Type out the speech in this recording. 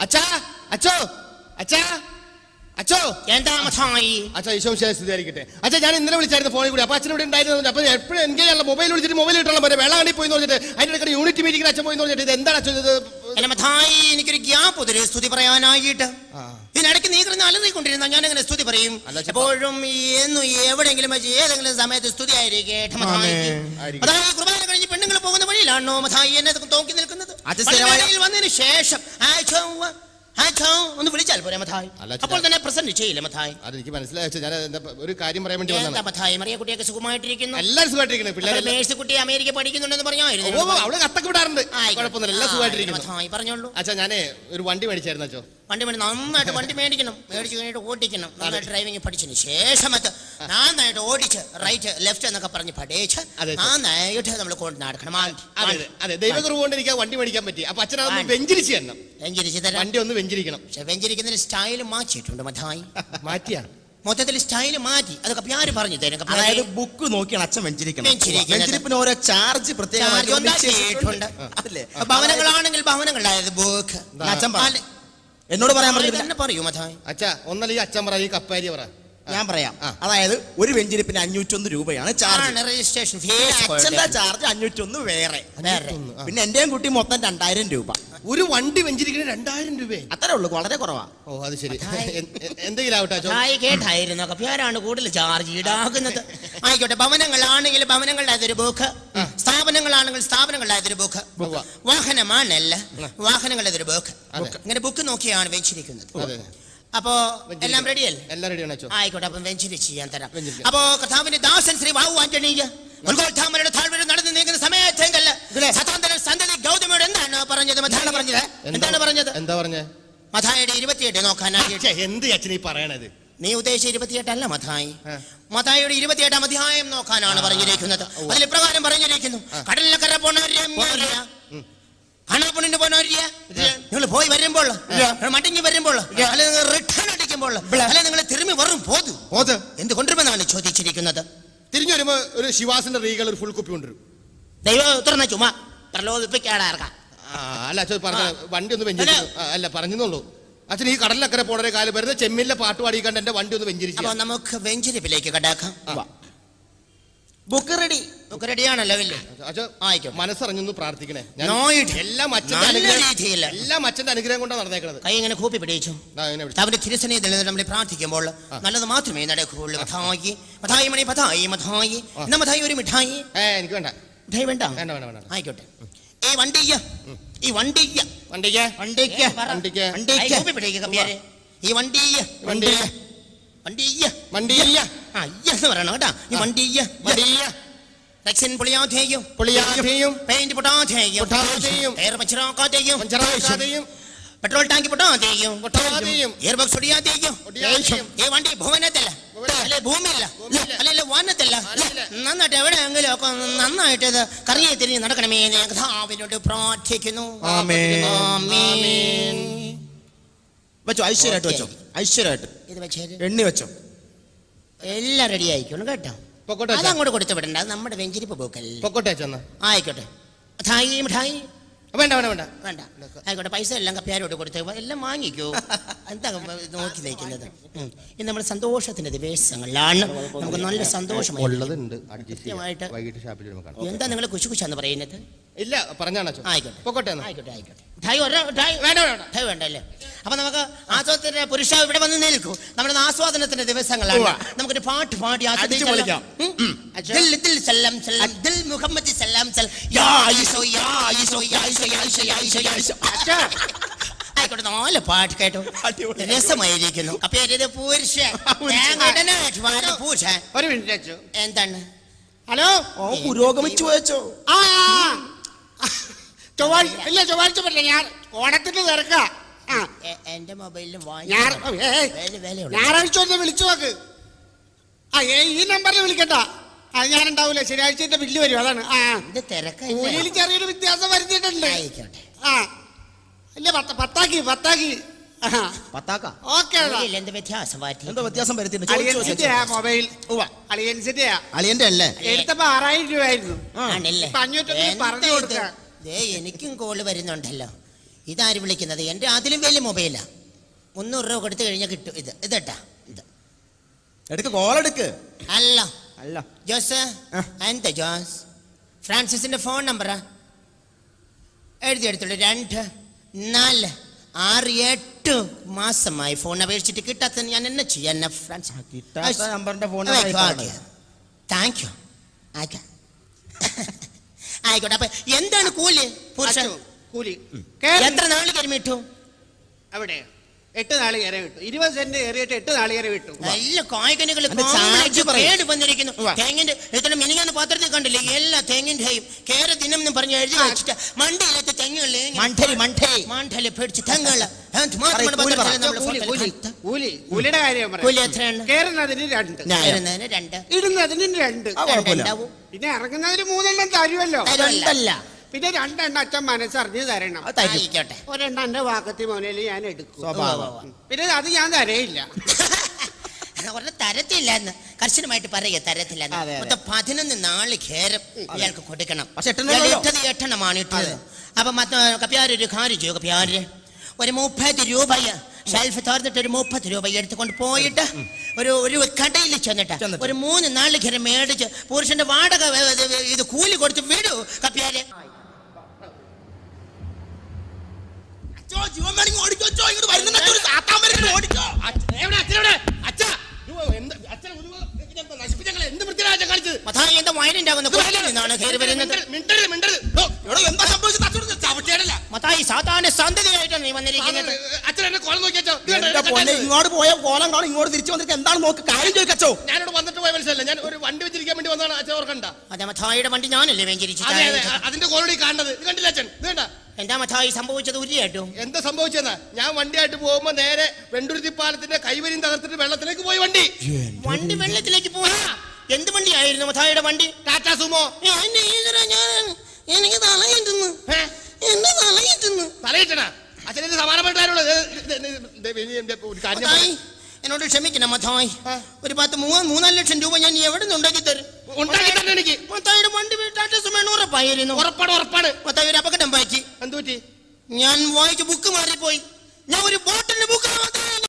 അച്ഛാ അച്ഛോ അച്ഛാ അച്ഛോ എന്താ മഥായി അച്ഛാ ഈശോ സ്ഥിതിയായിരിക്കട്ടെ അച്ഛാ ഞാൻ ഇന്നലെ വിളിച്ചായിരുന്നു ഫോണിൽ കൂടി അപ്പൊ അച്ഛൻ ഇവിടെ ഉണ്ടായിരുന്നു അപ്പൊ എപ്പോഴും എനിക്ക് മൊബൈൽ വിളിച്ചിട്ട് മൊബൈൽ കിട്ടണം പോലെ വെള്ളാണ്ടി പോയി എന്ന് പറഞ്ഞിട്ട് അതിന്റെ ഇടയ്ക്ക് യൂണിറ്റ് മീറ്റിംഗിൽ അച്ഛൻ പോയി എന്ന് പറഞ്ഞിട്ട് ഇത് എന്താണ് അച്ഛൻ ഇത് എന്റെ മഥായി എനിക്കൊരു ഗ്യാപ്പ് ഒരു സ്തുതി പറയാനായിട്ട് ആ. ഇതിനിടയ്ക്ക് നീ കിടന്ന് അലറിക്കൊണ്ടിരുന്ന ഞാൻ എങ്ങനെ സ്തുതി പറയും അല്ല, ചെ- എപ്പോഴും ഈ എന്നും എവിടെയെങ്കിലും വെച്ച് ഏതെങ്കിലും സമയത്ത് സ്തുതി ആയിരിക്കട്ടെ മഥായി ആയിരിക്കും. മഥായി കുർബാന കഴിഞ്ഞ് പെണ്ണുങ്ങൾ പോകുന്ന വഴിയിലാണോ മഥായി എന്നെ നോക്കി നിൽക്കുന്നത് അത് സ്ഥിരമായ- പള്ളിവേളയിൽ വന്നതിന് ശേഷം ആച്ചോ, ആച്ചോ ഒന്ന് വിളിച്ചാൽ പോരെ മഥായി അല്ല, ചെ- അപ്പോൾ തന്നെ പ്രസന്റ് ചെയ്യില്ല മഥായി അതെനിക്ക് മനസ്സിലായി അച്ഛാ ഞാൻ എന്താ ഒരു കാര്യം പറയാൻ വേണ്ടി എന്താ വന്നതാണ് മഥായി മറിയ കുട്ടിയൊക്കെ സുഖമായിട്ടിരിക്കുന്നു എല്ലാവരും സുഖമായിട്ടിരിക്കുന്നത് പിള്ളേരെല്ലാം മേഴ്സി കുട്ടി അമേരിക്ക പഠിക്കുന്നുണ്ടെന്ന് ഓ, പറഞ്ഞായിരുന്നു ഓ, അവള് കത്തൊക്കെ വിടാറുണ്ട് കുഴപ്പമൊന്നുമില്ല എല്ലാം സുഖമായിട്ടിരിക്കുന്നു മഥായി പറഞ്ഞോളൂ അച്ഛാ ഞാനേ ഒരു വണ്ടി മേടിച്ചായിരുന്നു അച്ഛോ വണ്ടി വേണം നന്നായിട്ട് വണ്ടി മേടിക്കണം മേടിച്ച് കഴിഞ്ഞിട്ട് ഓടിക്കണം നന്നായിട്ട് ഡ്രൈവിംഗ് പഠിച്ചതിന് ശേഷം അത് നന്നായിട്ട് ഓടിച്ച് റൈറ്റ് ലെഫ്റ്റ് എന്നൊക്കെ പറഞ്ഞ് പഠിച്ച് അതെ, സർ. നന്നായിട്ട് നമ്മൾ കൊണ്ട് നടക്കണം അതെ അതെ അതെ ദൈവകുറവ് കൊണ്ട് എനിക്ക് ആ വണ്ടി മേടിക്കാൻ പറ്റി അപ്പൊ അച്ഛൻ അതൊന്ന് ആ. വെഞ്ചരിച്ച് തരണം വെഞ്ചരിച്ച് തരാം വണ്ടി ഒന്ന് വെഞ്ചരിക്കണം പക്ഷെ വെഞ്ചരിക്കുന്നതിന് സ്റ്റൈൽ മാറ്റിയിട്ടുണ്ട് മഥായി മാറ്റിയാ മൊത്തത്തിൽ സ്റ്റൈൽ മാറ്റി അതൊക്കെ ആര് പറഞ്ഞു തരും കപ്യാര്? അതായത് ബുക്ക് നോക്കിയാണ് അച്ഛൻ വെഞ്ചരിക്കണം വെഞ്ചരിക്കുന്നത്. വെഞ്ചരിപ്പിന് ഓരോ ചാർജ് പ്രത്യേകമായിട്ട് ചാർജ് നിശ്ചയിച്ചിട്ടുണ്ട്. ഉണ്ടാക്കിയിട്ടുണ്ട്. അതല്ലേ ഭവനങ്ങളാണെങ്കിൽ ഭവനങ്ങളായത് ബുക്ക് എന്നാ അച്ഛൻ പറ. എന്നോട് പറയാൻ പറഞ്ഞില്ല തന്നെ പറയൂ മഥായി അച്ഛാ ഒന്നല്ല ഈ അച്ഛൻ പറ ഈ കപ്പാരി പറ ഞാൻ പറയാം ആ. അതായത് ഒരു വെഞ്ചരിപ്പിന് അഞ്ഞൂറ്റൊന്ന് രൂപയാണ് ചാർജ് ആണ് രജിസ്ട്രേഷൻ അച്ഛന്റെ ഫീസ് ചാർജ് അഞ്ഞൂറ്റൊന്ന് വേറെ വേറെ പിന്നെ എന്റെയും കുട്ടി മൊത്തം രണ്ടായിരം രൂപ ഒരു വണ്ടി വെഞ്ചരിക്കുന്ന രണ്ടായിരം രൂപയെ അത്രേ ഉള്ളൂ വളരെ കുറവാ ഓ അത് ശരി ഹായ്. എ- എ- എന്തെങ്കിലും ആവട്ടെ അച്ഛോ ഹായ് കേട്ടായിരുന്നു കപ്യാരാണ് കൂടുതൽ ചാർജ് ഈടാക്കുന്നത് ആയിക്കോട്ടെ ഭവനങ്ങളാണെങ്കിൽ ഭവനങ്ങളുടെ അതൊരു ബുക്ക് സ്ഥാപനങ്ങളാണെങ്കിൽ സ്ഥാപനങ്ങളുടെ അതൊരു ബുക്ക് ഉവ്വ. വാഹനമാണല്ല വാഹനങ്ങളുടെ അതൊരു ബുക്ക് അതെ. ഇങ്ങനെ ബുക്ക് നോക്കിയാണ് വെച്ചിരിക്കുന്നത് അതെ അപ്പോ എല്ലാം റെഡിയല്ലേ എല്ലാം റെഡിയാണ് അച്ഛോ ആയിക്കോട്ടെ അപ്പം വെഞ്ചരിച്ച് ചെയ്യാൻ തരാം വെഞ്ചരിക്കാം. അപ്പോ കഥാവിന്റെ ദാസൻ ശ്രീ വാവു ആന്റണിയ ഉത്ഗോത്ഥാമരുടെ താഴ്വര നടന്നു നീങ്ങുന്ന സമയത്തെങ്കല്ല സതാന്തരം സന്തതി ഗൗതമിയോട് എന്താണ് പറഞ്ഞത് മഥാണ് പറഞ്ഞത് എന്താണ് പറഞ്ഞത് എന്താ പറഞ്ഞേ മഥായുടെ ഇരുപത്തിയെട്ട് നോക്കാനായിട്ട് ഛെ, എന്ത് അച്ഛൻ ഈ പറയണത് നീ ഉദ്ദേശിച്ച ഇരുപത്തിയെട്ടല്ല മഥായി ആ. മതായിയുടെ ഇരുപത്തിയെട്ടാം അധ്യായം നോക്കാനാണ് പറഞ്ഞിരിക്കുന്നത് അതിൽ ഇപ്രകാരം പറഞ്ഞിരിക്കുന്നു കടലിനക്കര പോണവര്യ കാണാപ്പൊണ്ണിന് പോണവര്യ നിങ്ങൾ പോയി വരുമ്പോൾ നിങ്ങൾ മടങ്ങി വരുമ്പോൾ അല്ലെ നിങ്ങൾ റിട്ടേൺ അടിക്കുമ്പോൾ അല്ലെ നിങ്ങൾ തിരുമ്പി വരും പോതു പോത് എന്ത് കൊണ്ടുവന്നാണ് ചോദിച്ചിരിക്കുന്നത് തിരിഞ്ഞു വരുമ്പോ ഒരു ശിവാസിന്റെ റീകൾ ഒരു ഫുൾ കുപ്പി കൊണ്ടുവരും ദൈവം തുറന്ന ചുമ പ്രലോഭിപ്പിക്കാടാർക്കാം ആ, അല്ല അച്ഛൻ പറഞ്ഞ വണ്ടി ഒന്ന് വെഞ്ചരിച്ചു ആ, അല്ല പറഞ്ഞെന്നുള്ളൂ അച്ഛൻ ഈ കടലിലക്കരെ പോണൊരു കാലം വെറുതെ ചെമ്മിലെ പാട്ട് പാടിക്കണ്ട് എന്റെ വണ്ടി ഒന്ന് വെഞ്ചരിച്ചു അപ്പൊ നമുക്ക് വെഞ്ചരിപ്പിലേക്ക് കടാക്കാം ബുക്ക് റെഡി നമുക്ക് റെഡിയാണല്ലോ ഇല്ലേ അച്ഛൻ ആയിക്കോട്ടെ. മനസ്സറിഞ്ഞൊന്ന് പ്രാർത്ഥിക്കണേ ഞാൻ നോയിട്ട്. എല്ലാം അച്ഛന്റെ നല്ല അനുഗ്രഹം രീതിയിൽ. എല്ലാം അച്ഛന്റെ അനുഗ്രഹം കൊണ്ടാണ് നടന്നേക്കണത് കൈ ഇങ്ങനെ കൂപ്പി പിടിച്ചു ദാ ഇങ്ങനെ പിടിച്ച്. അവന്റെ തിരുസനെ നമ്മൾ പ്രാർത്ഥിക്കുമ്പോൾ നല്ലത് മാത്രമേ നടക്കുകയുള്ളൂ മഥായി മഥായി മണി മഥായി മഥായി എന്നാ മഥായി ഒരു മിഠായി ഏ എനിക്ക് വേണ്ട മിഠായി വേണ്ട വേണ്ട വേണ്ട വേണ്ട ആയിക്കോട്ടെ ഈ വണ്ടിയ്യ ഈ വണ്ടിയ്യ വണ്ടിക്ക് വണ്ടിക്ക് വണ്ടിക്ക് കൈ കൂപ്പി പിടിക്കുക കമ്പ്യാരെ ഈ വണ്ടിയ്യ വണ്ടിക്ക് വണ്ടിയ്യ വണ്ടിയില്ല ആ ഇയ്യ എന്ന് പറയണം കേട്ടാ ഈ വണ്ടിയ്യ വണ്ടിയ റെക്സിൻ പൊളിയാതെയും പുളിയാതെയും പെയിന്റ് പൊട്ടാതെയും പൊട്ടാതെയും എയർ പഞ്ചറാക്കാതെയും പഞ്ചറാക്കാതെയും പെട്രോൾ ടാങ്ക് പൊട്ടാതെയും പൊട്ടാതെയും എയർ ബോക്സ് ഒടിയാതെയും ഒടിയാതെയും. ഈ വണ്ടി ഭുവനത്തല്ല ഭുവനത്തല്ല. അല്ലെ ഭൂമിയില്ല ഭൂമിയില്ല. അല്ലെ വാനത്തല്ല അല്ലല്ല. നന്നായിട്ട് എവിടെയെങ്കിലും ഒക്കെ നന്നായിട്ട് ഇത് കറങ്ങി തിരിഞ്ഞ് നടക്കണമേ എന്ന് ഞാൻ കഥാവിനോട് പ്രാർത്ഥിക്കുന്നു ആമേൻ. ആമേൻ. വെച്ചോ ഐശ്വര്യമായിട്ട് വെച്ചോ ഐശ്വര്യമായിട്ട് ഇത് വെച്ചേര് എണ്ണി വെച്ചോ എല്ലാം റെഡി ആയിക്കോളും കേട്ടോ പൊക്കോട്ടെ അത് അച്ഛാ. അങ്ങോട്ട് കൊടുത്തു വിടണ്ട അത് നമ്മുടെ വെഞ്ചിരിപ്പ് പോക്കല്ലേ പൊക്കോട്ടെ അച്ഛൻ ആയിക്കോട്ടെ മിഠായി മിഠായി വേണ്ട വേണ്ട വേണ്ട വേണ്ട ആയിക്കോട്ടെ പൈസ എല്ലാം കപ്പ്യാരോട് കൊടുത്ത് എല്ലാം വാങ്ങിക്കോ എന്താ നോക്കി നയിക്കുന്നത് ഉം. ഇന്ന് നമ്മൾ സന്തോഷത്തിന്റെ ദിവസങ്ങളിലാണ് നമുക്ക് നല്ല സന്തോഷമായി ഉള്ളതുണ്ട് അഡ്ജസ്റ്റ് കൃത്യമായിട്ട്. വൈകിട്ട് ഷാപ്പിൽ വരുമ്പോൾ കാണാം എന്താ നിങ്ങൾ കുശു കുശാന്ന് പറയുന്നത് ഇല്ല പറഞ്ഞാണ് അച്ഛൻ ആയിക്കോട്ടെ പൊക്കോട്ടെ എന്നാ. ആയിക്കോട്ടെ ആയിക്കോട്ടെ മിഠായി ഒരെണ്ണം, മിഠായി വേണ്ട വേണ്ട മിഠായി വേണ്ടല്ലേ അപ്പൊ നമുക്ക് ആസ്വാദത്തിന്റെ പുരുഷ ഇവിടെ വന്ന് നിൽക്കൂ നമ്മുടെ ആസ്വാദനത്തിന്റെ ദിവസങ്ങളാണ് ഉവ്വ. നമുക്കൊരു പാട്ട് പാടി അടിച്ച് പൊളിക്കാം. ദിൽ ദിൽ സല്ലം സല്ലം ദിൽ മുഹമ്മദ് സല്ലം സല്ലം യാ ഈശോ യാ ഈശോ യാ ഈശോ യാ ഈശോ യാ ഈശോ യാ ഈശോ ആയിക്കോട്ടെ നാല് പാട്ട് കേട്ടു അടിപൊളി. രസമായിരിക്കുന്നു അപ്പൊ ഇത് പുരുഷൻ തേങ്ങടനായിട്ട് വാഴ പുരുഷൻ ഒരു മിനിറ്റ് അച്ഛൻ എന്താണ് ഹലോ ഓ പുരോഗമിച്ചു വെച്ചോ ആ ആ. ചൊവ്വാഴ്ച ഇല്ല ചൊവ്വാഴ്ച പറ്റില്ല ഞാൻ ഓണത്തിന് തിരക്ക ആ എ- എന്റെ മൊബൈലിലും ഞാൻ വാങ്ങി ഏയ്, വില- വിലയുള്ള ഞായറാഴ്ച ഒന്ന് വിളിച്ചു നോക്ക് ആ ഏ ഈ നമ്പറിൽ വിളിക്കണ്ട അത് ഞാൻ ഉണ്ടാവൂല ശനിയാഴ്ചത്തെ ബില്ല് വരും അതാണ് ആ ഇത് തിരക്കല്ലേ കൂലിയിൽ ചെറിയൊരു വ്യത്യാസം വരുത്തിയിട്ടുണ്ട് ആയിക്കോട്ടെ ആ ഇല്ല പത്ത പത്താക്കി പത്താക്കി പത്താക്ക ഓക്കെ കൂലിയിൽ എന്ത് വ്യത്യാസം മാറ്റി എന്തോ വ്യത്യാസം വരുത്തിയിട്ടുണ്ട് ചോദിച്ചു അളിയൻസിന്റെയാ വെച്ചോ. മൊബൈൽ ഉവ്വ. അളിയൻസിന്റെയാ അളിയന്റെ അല്ലേ എടുത്തപ്പോ ആറായിരം രൂപയായിരുന്നു ആണല്ലേ ഇപ്പൊ അഞ്ഞൂറ്റൊന്ന് എന്താ പറഞ്ഞു ഇത്? കൊടുക്കാം. ദേ എനിക്കും കോള് വരുന്നുണ്ടല്ലോ ഇതാര് വിളിക്കുന്നത് എൻ്റെ അതിലും വലിയ മൊബൈലാ മുന്നൂറ് രൂപ കൊടുത്തു കഴിഞ്ഞാൽ കിട്ടും ഇത് ഇതട്ടാ ഇത് എടുക്ക് കോൾ എടുക്ക് അല്ല അല്ല ജോസ് ആ. എന്താ ജോസ് ഫ്രാൻസിസിന്റെ ഫോൺ നമ്പറാ എഴുതിയെടുത്തോളൂ രണ്ട് നാല് ആറ് എട്ട് മാസമായി ഫോൺ അപേക്ഷിച്ചിട്ട് കിട്ടാത്ത ഞാൻ എന്നെ ചെയ്യാൻ ഫ്രാൻസ് കിട്ടാത്ത നമ്പറിന്റെ ഫോൺ താങ്ക് യു ആയിക്കോ ആയിക്കോട്ടെ അപ്പൊ എന്താണ് കൂലി പുരുഷൻ അച്ചു, കൂലി കേരള എത്ര നാള് കരിമിട്ടു അവിടെ എട്ട് നാളികേരെ കിട്ടും ഇരുപത് സെന്റ് ഏറിയിട്ട് എട്ട് നാളികേരെ കിട്ടും നല്ല കായ്കനികൾ അതിന്റെ charge പറയ്. കേട് വന്നിരിക്കുന്നു ഉവ്വ. തേങ്ങിന്റെ ഇത്ര മിനിങ്ങാന്ന് പാത്രത്തിൽ കണ്ടില്ലേ എല്ലാ തേങ്ങിന്റെയും കേര ദിനം എന്ന് പറഞ്ഞ് എഴുതി വെച്ചിട്ട് മണ്ടയിലത്തെ തെങ്ങുകളിൽ മണ്ടരി മണ്ടരി മണ്ടല് പേടിച്ച് തെങ്ങുകള് അത് മാത്രമാണ് പറയ്, കൂലി പറ. പത്രത്തിൽ നമ്മള് കൂലി ഫോട്ടോയിൽ കൂലി കാണുന്നത്. കൂലി കൂലിയുടെ കാര്യം കൂലി എത്രയാണ് കയറുന്നതിന് രണ്ട് ന്യായം. വരുന്നതിന് രണ്ട് ഇടുന്നതിന് രണ്ട് ആ, കുഴപ്പമില്ല. രണ്ടുണ്ടാവും. പിന്നെ ഇറങ്ങുന്നതിന് മൂന്നെണ്ണം തരുമല്ലോ തരുമല്ല. രണ്ടല്ല പിന്നെ രണ്ടെണ്ണം അച്ഛൻ മനസ്സറിഞ്ഞ് തരണം അത് തരും ആയിക്കോട്ടെ ഒരെണ്ണം എന്റെ വാക്കത്തി മോനയിൽ ഞാൻ എടുക്കും സ്വഭാവം പിന്നെ അത് ഞാൻ തരയില്ല അവരുടെ തരത്തില്ലെന്ന് കർശനമായിട്ട് പറയുക തരത്തില്ലെന്ന് അതെ, അതെ. മൊത്തം പതിനൊന്ന് നാല് ഖേരം ഇയാൾക്ക് കൊടുക്കണം പക്ഷെ എട്ടെണ്ണം ഇയാൾ ഉള്ളല്ലോ. ഇട്ടത് എട്ടെണ്ണമാണ് ഇട്ടത് അപ്പൊ മത്ത കപ്യാര് ഒരു കാര്യം ചെയ്യും കപ്യാര് ഒരു മുപ്പത് രൂപ ഷെൽഫ് തുറന്നിട്ട് ഒരു മുപ്പത് രൂപ എടുത്തുകൊണ്ട് പോയിട്ട് ഒരു ഒരു കടയിൽ ചെന്നിട്ട് ചെന്നിട്ട്. ഒരു മൂന്ന് നാല് ഖേരം മേടിച്ച് പുരുഷന്റെ വാടക വ- ഇത് ഇത് കൂലി കൊടുത്ത് വിടൂ കപ്യാര് അച്ചോ, ജീവൻ വേണമെങ്കിൽ ഓടിക്കോ, അച്ചോ, ഇങ്ങോട്ട് വരുന്നുണ്ട് അച്ചോ, ഒരു സാത്താൻ വരുന്നുണ്ട്, ഓടിക്കോ. എവിടെ അച്ഛനെവിടെ അച്ഛാ അയ്യോ, എന്ത് അച്ഛനെ ഒരു ഇതിനെ നശിപ്പിച്ചങ്ങളെ എന്ത് വൃത്തിയാണ് അച്ഛൻ കാണിച്ചത് മഥായി എന്താ വയനുണ്ടാകുന്ന നിന്നാണ് കയറി വരുന്നത് മിണ്ടരുത് മിണ്ടരുത് ഓ, എടോ, എന്താ സംഭവിച്ചത് അച്ചോട് ചവിട്ടിയാടല്ല മത്തായി സാധാരണ സന്തതിയായിട്ടാണ് നീ വന്നിരിക്കുന്നത് അച്ഛൻ എന്നെ കോളം നോക്കിയാച്ചോ എന്റെ പൊന്നെ ഇങ്ങോട്ട് പോയ കോലം കാണും ഇങ്ങോട്ട് തിരിച്ചു വന്നിട്ട് എന്താണ് നോക്ക് കാര്യം ചോദിക്കച്ചോ ഞാനിവിടെ വന്നിട്ട് പോയ മനസ്സിലല്ല ഞാൻ ഒരു വണ്ടി വെച്ചിരിക്കാൻ വേണ്ടി വന്നതാണ് അച്ഛൻ ഓർക്കണ്ട അതെ മഥായിയുടെ വണ്ടി ഞാനല്ലേ വെഞ്ചരിച്ചു അതെ അതെ അ- അതിന്റെ കോളടി കാണുന്നത് ഇത് കണ്ടില്ല അച്ഛൻ ഇത് കണ്ട എന്താ മഥായി സംഭവിച്ചത് ഉരിയായിട്ടു എന്താ സംഭവിച്ചെന്നാ ഞാൻ വണ്ടിയായിട്ട് പോകുമ്പോ നേരെ വെണ്ടുരുത്തി പാലത്തിന്റെ കൈവരിയും തകർത്തിട്ട് വെള്ളത്തിലേക്ക് പോയി വണ്ടി വണ്ടി വെള്ളത്തിലേക്ക് പോയി എന്ത് വണ്ടിയായിരുന്നു മഥായിയുടെ വണ്ടി ടാറ്റാ സുമോ എന്നെ ഈശ്വരാ, ഞാൻ എനിക്ക് തലയിട്ടുന്നു ഏ? എന്നെ തലയിട്ടുന്നു തലയിട്ടനാ അച്ഛനെ സമാനപ്പെട്ടാരുള്ളത് ഒരു കാര്യം ഞാൻ മഥായി എന്നോട് ക്ഷമിക്കണം മഥായി ആ. ഒരു പത്ത് മൂന്ന് മൂന്നാല് ലക്ഷം രൂപ ഞാൻ എവിടെ നിന്ന് ഉണ്ടാക്കി തരും ഉണ്ടാക്കി തന്നെ എനിക്ക് മത്തായിയുടെ വണ്ടി വീട്ടാറ്റ വേണം ഉറപ്പായിരുന്നു ഉറപ്പാണ് ഉറപ്പാണ് മത്തായി ഒരു അപകടം പറ്റി എന്തുപറ്റി ഞാൻ വായിച്ച ബുക്ക് മാറിപ്പോയി ഞാൻ ഒരു ബോട്ടിന്റെ ബുക്ക്